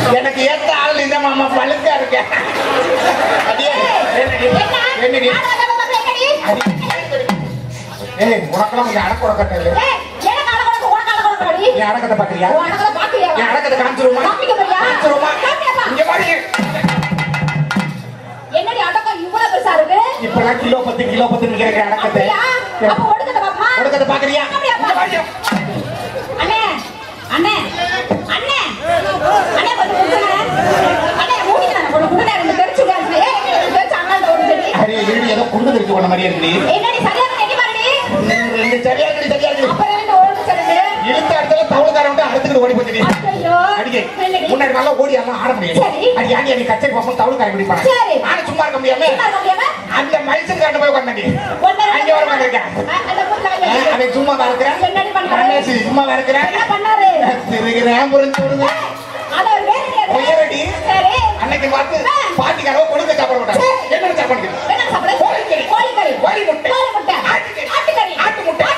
எனக்கு ஏத்த ஆள் இந்த மாமா பழுக்கா இருக்க அடியே, என்னடி? என்னடி? அடி. ஏய் உனக்கெல்லாம் கொஞ்சம் அடக்க உடக்கட்ட இல்லை நீ அடக்கத்தை பாக்குறியா என் அடக்கத்தை காமிச்சிருமா காமிச்சிருமா இங்க பாரு என்னடி அடக்கம் இவ்வளவு பெருசா இருக்கு இப்பெல்லாம் கிலோ பத்து கிலோ பத்து நிக்கிற அடக்கத்தை அப்படியா? அப்ப ஒடுக்கத்தை பாப்போமா? உடக்கத்தை பாக்குறியா அப்படியா, இங்க பாரு. அண்ணே அண்ணே அண்ணே அண்ணே கொஞ்சம் கொடுங்க அண்ணே மூடிக்கலாம் கொஞ்சம் கொடுங்க ரெண்டு தெரிச்சு விடாது ஏய் ரெண்டு தெரிச்சு அண்ணாண்ட ஒரு சரி அரே இருடி ஏதோ குண்டு தெரிச்சு கொண்ட மாதிரியே இருக்குடி என்னடி சரியான எண்ணி பாருடி ரெண்டு சரியா இருக்குடி சரியா இருக்கு அப்புறம் ரெண்டு ஓடு சரி இழுத்த இடத்துல தவளுக்காரன் வந்து அடுத்துக்கிட்டு ஓடி போச்சுடி ஐயோ அடிக்கே என்னடி? முன்னாடி நல்லா ஓடி எல்லாம் ஆட முடியும் சரி. அடி ஆண்டி அடி கச்சேரி பார்ப்போம் தவளுக்காரன் பிடிப்பாங்க சரி. நானும் சும்மா இருக்க முடியாம சும்மா இருக்க முடியாம? அந்த மைசன் காட்ட போய் உட்காந்து ஒண்ணு ரெண்டு அங்க வரமா இருக்கேன் அ- அந்த மூணுல கை வச்சு. அவன் சும்மா இருக்கிறேன் என்னடி பண்றாரு? ரமேஷ் சும்மா இருக்கிறேன் என்ன பண்ணாரு திருகிறேன் புரிஞ்சு விடுங்க அது ஒரு வேலை கிடையாது. உயரடி. சரி அன்னைக்கு பார்த்து ஆ. பாட்டிக்காரவ கொடுக்க சாப்பிட மாட்டாங்க சரி. என்ன சாப்பாடு என்ன சாப்பிடு? கோழிக்கறி. கோழிக்கறி. கோழி முட்டை. கோழி முட்டை. ஆட்டுக்கறி. ஆட்டுக்கறி. ஆட்டு முட்டை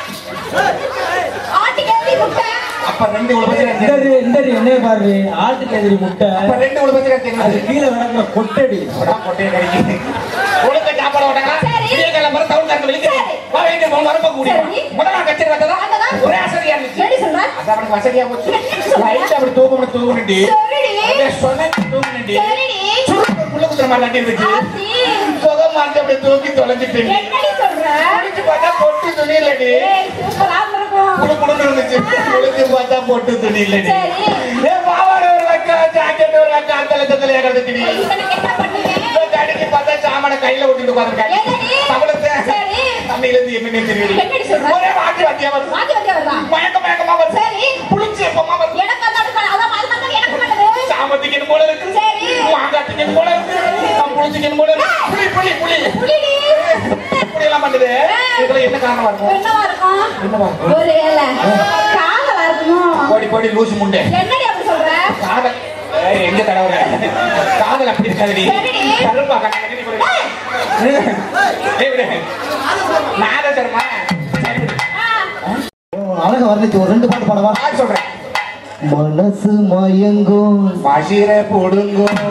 ஆட்டுக்கறி முட்டை. அப்ப ரெண்டு உழவு இந்த இந்த என்ன பாரு ஆட்டுக்கு எதிரி முட்டை அப்ப ரெண்டு உழவு அது தெரியாது கீழே கிடக்குற கொட்டடி கொட்டையை கறிக்கு ஒழுக்க சாப்பாடு ஓட்டாங்களா சரி. விடியகாலம் வரை தவுள் காரங்க வெளியே சரி. வா வேண்டிய போன வரப்ப கூடி சரி. முதல்ல கச்சேரி வந்ததா வந்ததா? ஒரே ஆசையா இருந்துச்சு எப்படி சொல்ற? அது அவனுக்கு வசதியா போச்சு என்ன சொல்ற? லைட் அப்படி தூக்கணும் தூக்கணுண்டி சரிடி. சொன்ன தூக்கணுண்டி சரிடி. சுருக்கு புள்ள குத்துற மாதிரி லாட்டி இருந்துச்சு ஆத்தி. சுகம் மாட்டி அப்படி தூக்கி தொலைஞ்சிட்டு என்னடி சொல்ற? குளிச்சு பார்த்தா பொட்டு துணி இல்லடி ஏய், சூப்பரா இருந்திருக்கும். குளு குளுன்னு இருந்துச்சு குளிச்சு பார்த்தா பொட்டு துணி இல்லடி சரி. ஏ பாவாடை ஒரு லக்கா ஜாக்கெட் ஒரு லக்கா அந்த லட்சத்துல கிடந்துச்சுடி இவனுக்கு என்ன பண்ணுவீங்க? இந்த கடைக்கு பார்த்தா சாமான கையில ஒட்டிட்டு உட்காந்துருக்காங்க என்னடி? தமிழத்தை சரி. தண்ணியில இருந்து என்னன்னே தெரியும் என்னடி சொல்ற? ஒரே வாட்டி வாட்டியா வருது வாந்தி வந்தியா வருதா? மயக்க மயக்கமா வருது சரி. புளிச்சு எப்பமா வருது எனக்கு அந்த அடுப்பு, அதான் அது மட்டும் எனக்கு பண்ணுது. சாமத்திக்கணும் போல இருக்கு சரி. மாங்காத்திக்கணும் போல இருக்கு புளிச்சிக்கணும் போல இருக்கு புளி புளி புளி புளிடி. இப்படி எல்லாம் பண்ணுது இதுல என்ன காரணமா இருக்கும் என்னவா இருக்கும்? என்னவா இருக்கும் ஒரு இலை. காதலா இருக்குமோ? ஓடி போடி லூசு முண்டை என்னடி அப்படி சொல்ற? காதல் ஏய், எங்க தடவுற காதல் அப்படி இருக்காதுடி சரிடி. கருப்பா கண்ணாடி நீ போடு. ஏய் விடு நாத தருமா சரி விடு ஆ, அழகா வரலிச்சு ஒரு ரெண்டு பாட்டு பாடவா நான் சொல்றேன் மனசு மயங்கும் பசிர பொடுங்கும்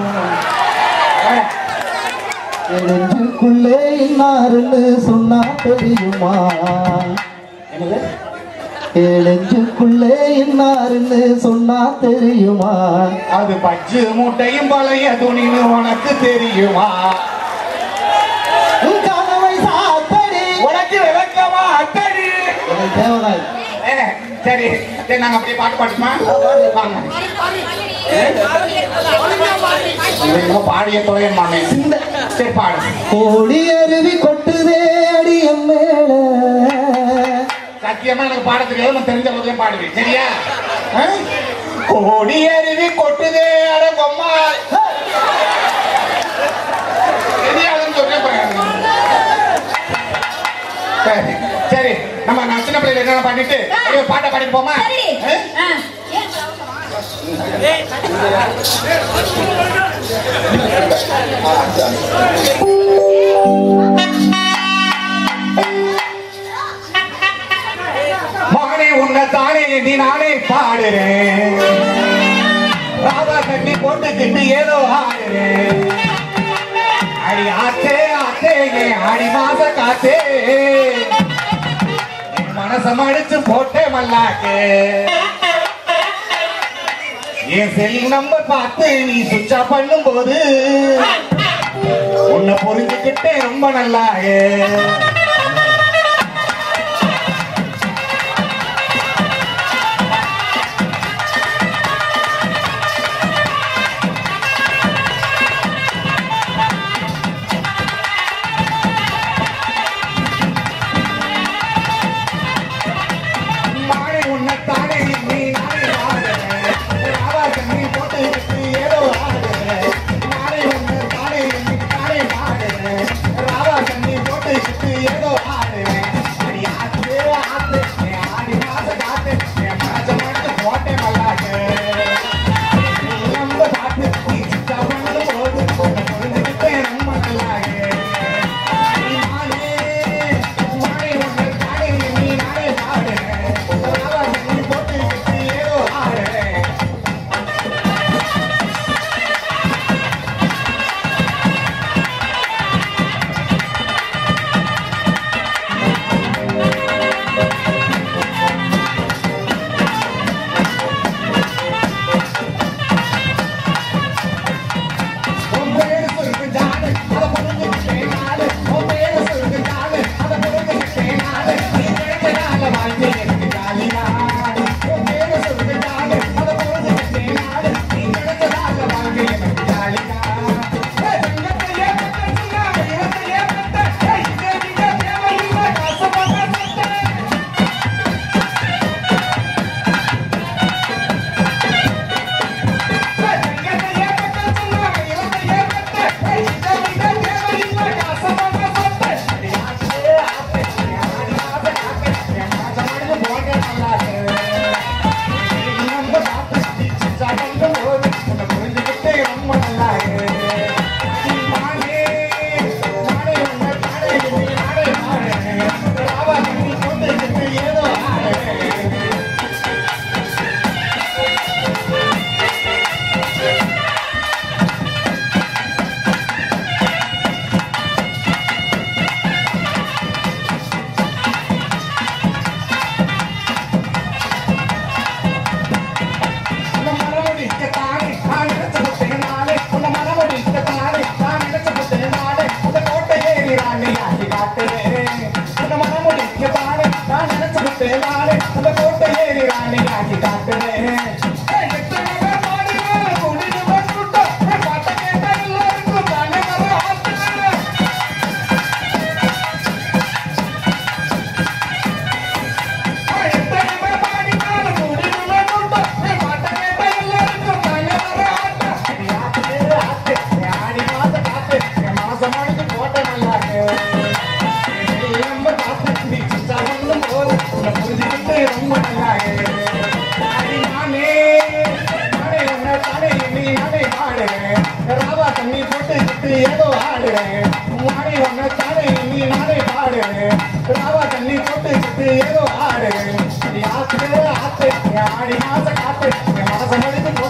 நெஞ்சுக்குள்ளே இன்னாருன்னு சொன்னா தெரியுமா என்னது நெஞ்சுக்குள்ளே இன்னாருன்னு சொன்னா தெரியுமா அது பஞ்சு மூட்டையும் பழைய துணின்னு உனக்கு தெரியுமா உன் கனவை சாத்தடி உனக்கு விளக்கமா அட்டடி எனக்கு தேவதாய் ஏ, சரி சரி நாங்க அப்படியே பாட்டு பாட்டுமா வாங்க இது என்னமோ பாடிய தொலையன் மாமே சரி பாடு கோடி அருவி கொட்டுதே அடியம் மேல சத்தியமா எனக்கு பாட தெரியாது நான் தெரிஞ்ச அளவுக்கு தான் பாடுவேன் சரியா ஆ? கோடி அருவி கொட்டுதே அட பொம்மா தெரியாதுன்னு சொல்றேன் பாருங்க. சரி சரி நம்ம நான் சின்ன பிள்ளைல என்னென்ன பண்ணிட்டு அப்படியே பாட்டை பாடிட்டு போமா சரிடி. ஆ? ஆ, ஏன் மகனே உன்னை தானே நீ நானே பாடுறேன் ராதா கட்டி போட்டுக்கிட்டு ஏதோ ஆடுறேன் அடி ஆத்தே ஆத்தே என் ஆடி மாச காத்தே என் மனச மடிச்சு போட்டே மல்லாக்கு என் செல் நம்பர் பார்த்து நீ சுவிட்சா பண்ணும்போது உன்னை புரிஞ்சுக்கிட்டே ரொம்ப நல்லாக மாறி உன்னைத்தானே நீ நானே ஆடுறேன். ராவா கண்ணி போட்டுக்கிட்டு ஏதோ ஆடுறேன். மாறி உன்னைத்தானே நீ நானே ஆடுறேன். ராவா கண்ணி போட்டுக்கிட்டு ஏதோ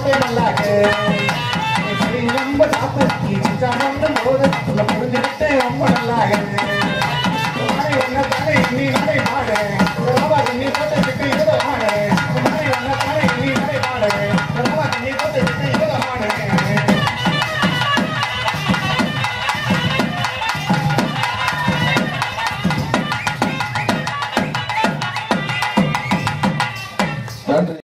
ரொம்ப நல்லாக ரொம்ப சாப்பிட்டு போது புரிஞ்சுக்கிட்டு ரொம்ப நல்லாக